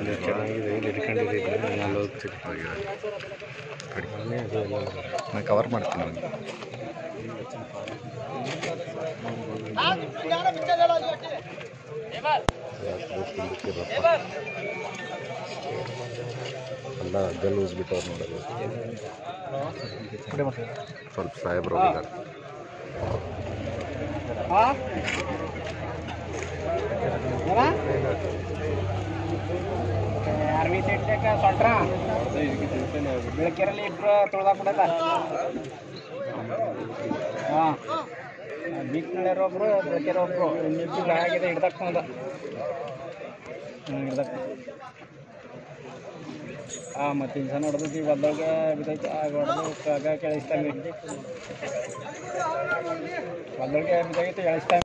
ಇಲ್ಲಿ ಚೆನ್ನಾಗಿದೆ ಇಲ್ಲಿ ಇಟ್ಕೊಂಡಿದ್ದೀನಿ ನಾನು ಹೋಗ್ತೀನಿ ನಾನು ಕವರ್ ಮಾಡ್ತೀನಿ ಅವ್ನಿಗೆ. ಎಲ್ಲ ಗಲೂಸ್ ಬಿಟ್ಟವ್ರು ನೋಡೋದು ಸ್ವಲ್ಪ ಸಾಹೇಬ್ರು ಹೋಗಿದ್ದಾರೆ ಆರ್ಮಿ ಸೈಡ್ದಾಗ ಸೊಂಟ್ರ ಬೆಳಕೆರಲ್ಲಿ ಇಬ್ರು ತೊಳ್ದಾಕ್ಬಿಡತ್ತ ಹಾಂ ಬೀಕ್ನಳ್ಳಿಯರು ಒಬ್ರು ಬೆಳಕೆರ ಒಬ್ರು ಇಬ್ರು ಆಗಿದೆ ಹಿಡ್ದಕ್ಕೊಂದು ಹ್ಞೂ ಹಿಡ್ದಕ್ಕ ಹಾಂ ಮತ್ತೆ ಇನ್ಸ ನೋಡಿದ್ವಿ ಒದ್ದೊಳಗೆ ಬಿದ್ದೈತೆ ಆಗ ಹೊಡೆದು ಆಗ ಕೆಳಿಸ್ತಾನೆ ಒದ್ದೊಳಗೆ ಬಿದ್ದಾಗಿತ್ತು ಎಳಿಸ್ತಾನೆ